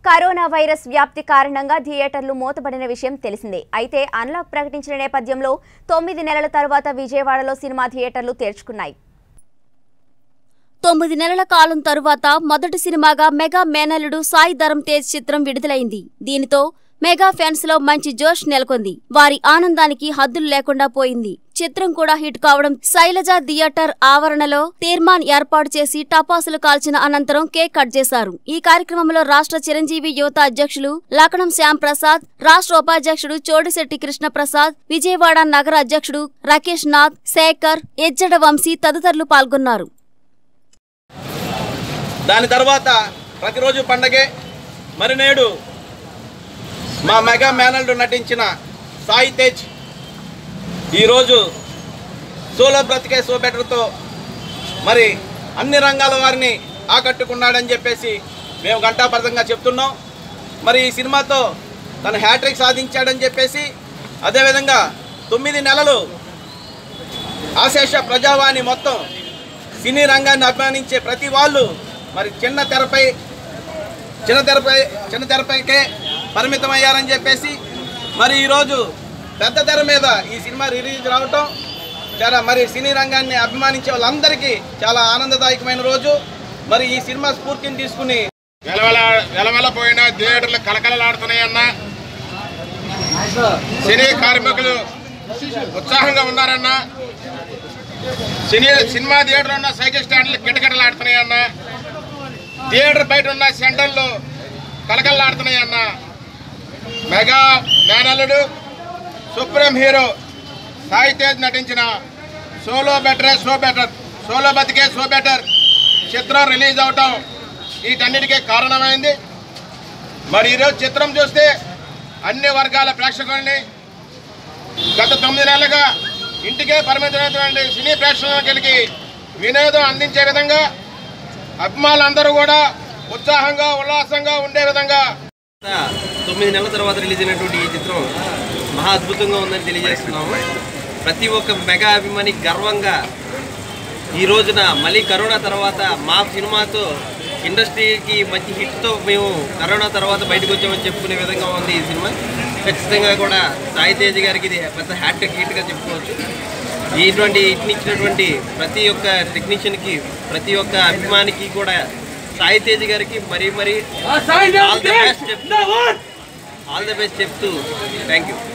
corona virus వ్యాప్తి కారణంగా థియేటర్లు మూతపడిన విషయం తెలిసిందే అయితే అన్లాక్ ప్రకటించిన నేపథ్యంలో తొమ్మిది నెలల తర్వాత విజయవాడలో సినిమా థియేటర్లు తెరుచుకున్నాయి తొమ్మిది నెలల కాలం తరువాత మొదటి సినిమాగా మెగా మేనల్లుడు సాయి ధరం తేజ్ చిత్రం విడుదలైంది దీనితో మెగా ఫ్యాన్స్ లో మంచి జోష్ నెలకొంది వారి ఆనందానికి హద్దులు లేకుండా పోయింది చిత్రం కూడా హిట్ కావడం శైలజ థియేటర్ ఆవరణలో తీర్మాన్ ఏర్పాటు చేసి టపాసులు కాల్చిన అనంతరం కేక్ కట్ చేశారు ఈ కార్యక్రమంలో రాష్ట్ర చిరంజీవి యువత అధ్యక్షులు లకణం శ్యామ్ ప్రసాద్ రాష్ట్ర ఉపాధ్యక్షుడు చోడిశెట్టి కృష్ణ ప్రసాద్ విజయవాడ నగర అధ్యక్షుడు రాకేష్ నాథ్ శేఖర్ ఎజ్జడ వంశీ తదితరులు పాల్గొన్నారు దాని తర్వాత ప్రతిరోజు పండగే మరి నేడు మా మెగా మేనల్డు నటించిన సాయి తేజ్ ఈరోజు సోలో బ్రతికే సో బెటర్తో మరి అన్ని రంగాల వారిని ఆకట్టుకున్నాడని చెప్పేసి మేము ఘంటాపర్థంగా చెప్తున్నాం మరి ఈ సినిమాతో తను హ్యాట్రిక్ సాధించాడని చెప్పేసి అదేవిధంగా తొమ్మిది నెలలు ఆశేష ప్రజావాణి మొత్తం సినీ రంగాన్ని అభిమానించే ప్రతి వాళ్ళు మరి చిన్న తెరపై చిన్న తెరపై చిన్న తెరపైకే పరిమితమయ్యారని చెప్పేసి మరి ఈరోజు పెద్ద తెర మీద ఈ సినిమా రిలీజ్ రావటం చాలా మరి సినీ రంగాన్ని అభిమానించే వాళ్ళందరికీ చాలా ఆనందదాయకమైన రోజు మరి ఈ సినిమా స్ఫూర్తిని తీసుకుని వెలవెల వెలవెలపోయిన థియేటర్లు కలకలలాడుతున్నాయన్న సినీ కార్మికులు ఉత్సాహంగా ఉన్నారన్న సినీ సినిమా థియేటర్ ఉన్న సైకిల్ స్టాండ్లు కిటకిటలాడుతున్నాయన్న థియేటర్ బయట ఉన్న సెంటర్లు కలకలలాడుతున్నాయన్న మెగా మేనల్లుడు సుప్రీం హీరో సాయి తేజ్ నటించిన సోలో బెటరే సో బెటర్ సోలో బతికే సో బెటర్ చిత్రం రిలీజ్ అవటం వీటన్నిటికీ కారణమైంది మరి ఈరోజు చిత్రం చూస్తే అన్ని వర్గాల ప్రేక్షకుల్ని గత తొమ్మిది నెలలుగా ఇంటికే పరిమితమైనటువంటి సినీ ప్రేక్షకులకి వినోదం అందించే విధంగా అభిమానులందరూ కూడా ఉత్సాహంగా ఉల్లాసంగా ఉండే విధంగా తొమ్మిది నెలల తర్వాత రిలీజ్ అయినటువంటి ఈ చిత్రం మహా అద్భుతంగా ఉందని తెలియజేస్తున్నాము ప్రతి ఒక్క మెగా అభిమాని గర్వంగా ఈ రోజున మళ్ళీ కరోనా తర్వాత మా సినిమాతో ఇండస్ట్రీకి మంచి హిట్తో మేము కరోనా తర్వాత బయటకు వచ్చామని చెప్పుకునే విధంగా ఉంది ఈ సినిమా ఖచ్చితంగా కూడా సాయి తేజ్ గారికి ఇది పెద్ద హ్యాట్రిక్ హిట్గా చెప్పుకోవచ్చు ఇటువంటి హిట్ని ఇచ్చినటువంటి ప్రతి ఒక్క టెక్నీషియన్కి ప్రతి ఒక్క అభిమానికి కూడా సాయి తేజ్ గారికి మరీ మరీ ఆల్ ద బెస్ట్ చెప్తూ ఆల్ ద బెస్ట్ చెప్తూ థ్యాంక్ యూ